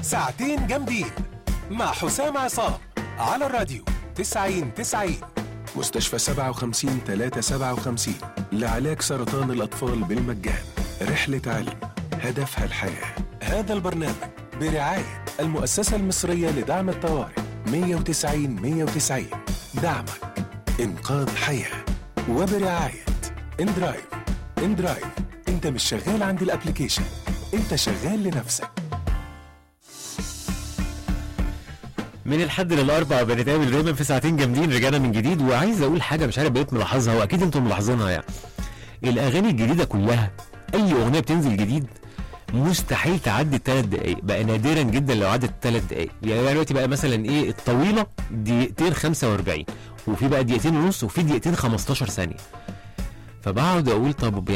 ساعتين جامدين مع حسام عصام على الراديو 90 90 مستشفى 57 357 لعلاج سرطان الأطفال بالمجان رحلة علم هدفها الحياة هذا البرنامج برعاية المؤسسة المصرية لدعم الطوارئ 190 190 دعمك إنقاذ حياة وبرعاية اندرايف اندرايف انت مش شغال عند الابليكيشن انت شغال لنفسك من الحد للاربع بنتقابل دايما في ساعتين جامدين رجعنا من جديد وعايز اقول حاجه مش عارف بقيت ملاحظها واكيد انتم ملاحظينها يعني الاغاني الجديده كلها اي اغنيه بتنزل جديد مستحيل تعدي الثلاث دقايق بقى نادرا جدا لو عدت الثلاث دقايق يعني دلوقتي بقى مثلا ايه الطويله دقيقتين 45 وفي بقى دقيقتين ونص وفي دقيقتين 15 ثانيه فبقعد اقول طب